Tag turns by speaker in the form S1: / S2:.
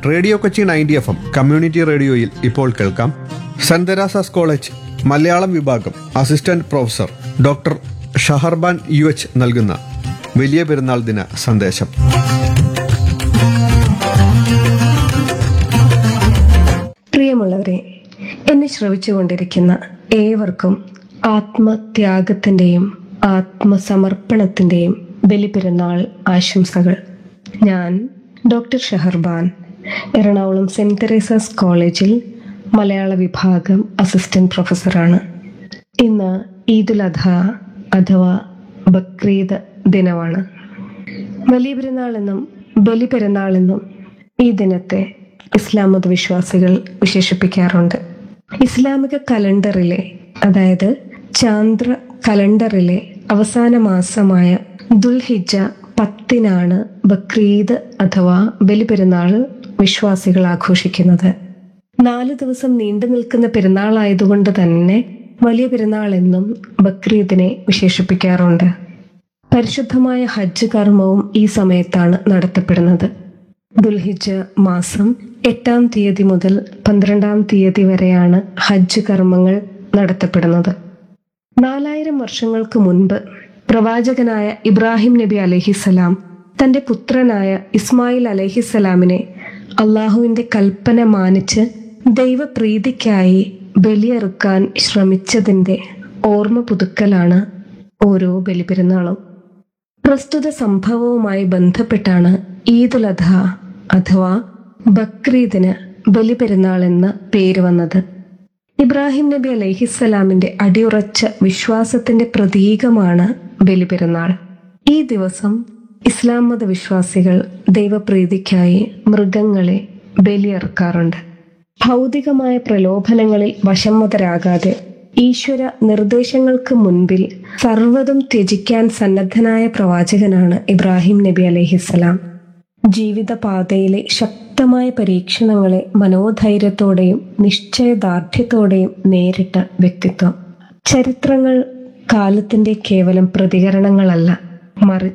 S1: radio Kochi ninety FM എം കമ്മ്യൂണിറ്റി റേഡിയോയിൽ ഇപ്പോൾ കേൾക്കാം സെന്റ് തെരാസാസ് കോളേജ് മലയാളം വിഭാഗം assistant professor doctor Shaharban U H നൽകുന്ന വലിയ പെരുന്നാൾ ദിന സന്ദേശം
S2: പ്രിയമുള്ളവരെ എന്നെ ശ്രവിച്ചുകൊണ്ടിരിക്കുന്ന ഏവർക്കും ആത്മത്യാഗത്തിൻ്റെയും ആത്മസമർപ്പണത്തിൻ്റെയും ബലിപെരുന്നാൾ ആശംസകൾ ഞാൻ doctor Shaharban Ernakulam saint Teresa's കോളേജിൽ മലയാള വിഭാഗം അസിസ്റ്റന്റ് പ്രൊഫസറാണ് ഇന്ന് ഈദുൽ അധ അഥവാ ബക്രീദ് ദിനമാണ് വലിയ പെരുന്നാൾ എന്നും ബലി പെരുന്നാൾ എന്നും ഈ ദിനത്തെ ഇസ്ലാം മതവിശ്വാസികൾ വിശേഷിപ്പിക്കാറുണ്ട് ഇസ്ലാമിക കലണ്ടറിലെ അതായത് ചാന്ദ്ര കലണ്ടറിലെ അവസാന മാസമായ ദുൽഹിജ പത്തിനാണ് ബക്രീദ് അഥവാ ബലിപെരുന്നാൾ വിശ്വാസികൾ ആഘോഷിക്കുന്നത് നാല് ദിവസം നീണ്ടു നിൽക്കുന്ന പെരുന്നാളായതുകൊണ്ട് തന്നെ വലിയ പെരുന്നാൾ എന്നും ബക്രീദിനെ വിശേഷിപ്പിക്കാറുണ്ട് പരിശുദ്ധമായ ഹജ്ജ് കർമ്മവും ഈ സമയത്താണ് നടത്തപ്പെടുന്നത് ദുൽഹിജ് മാസം എട്ടാം തീയതി മുതൽ പന്ത്രണ്ടാം തീയതി വരെയാണ് ഹജ്ജ് കർമ്മങ്ങൾ നടത്തപ്പെടുന്നത് നാലായിരം വർഷങ്ങൾക്ക് മുൻപ് പ്രവാചകനായ ഇബ്രാഹിം നബി അലഹിസലാം തന്റെ പുത്രനായ ഇസ്മായിൽ അലഹിസലാമിനെ അള്ളാഹുവിന്റെ കൽപ്പന മാനിച്ച് ദൈവപ്രീതിക്കായി ബലിയെറുക്കാൻ ശ്രമിച്ചതിന്റെ ഓർമ്മ പുതുക്കലാണ് ഓരോ ബലിപെരുന്നാളും പ്രസ്തുത സംഭവവുമായി ബന്ധപ്പെട്ടാണ് ഈദുൽ അധ അഥവാ ബക്രീദിന് ബലിപെരുന്നാൾ എന്ന പേര് വന്നത് ഇബ്രാഹിം നബി അലൈഹിസ്സലാമിന്റെ അടിയുറച്ച വിശ്വാസത്തിന്റെ പ്രതീകമാണ് ബലിപെരുന്നാൾ ഈ ദിവസം ഇസ്ലാം മത വിശ്വാസികൾ ദൈവപ്രീതിക്കായി മൃഗങ്ങളെ ബലിയർക്കാറുണ്ട് ഭൗതികമായ പ്രലോഭനങ്ങളിൽ വശംവതരാകാതെ ഈശ്വര നിർദ്ദേശങ്ങൾക്ക് മുൻപിൽ സർവ്വതും ത്യജിക്കാൻ സന്നദ്ധനായ പ്രവാചകനാണ് ഇബ്രാഹിം നബി അലൈഹിസ്സലാം ജീവിതപാതയിലെ ശക്തമായ പരീക്ഷണങ്ങളെ മനോധൈര്യത്തോടെയും നിശ്ചയദാർഢ്യത്തോടെയും നേരിട്ട വ്യക്തിത്വം ചരിത്രങ്ങൾ കാലത്തിന്റെ കേവലം പ്രതികരണങ്ങളല്ല മറി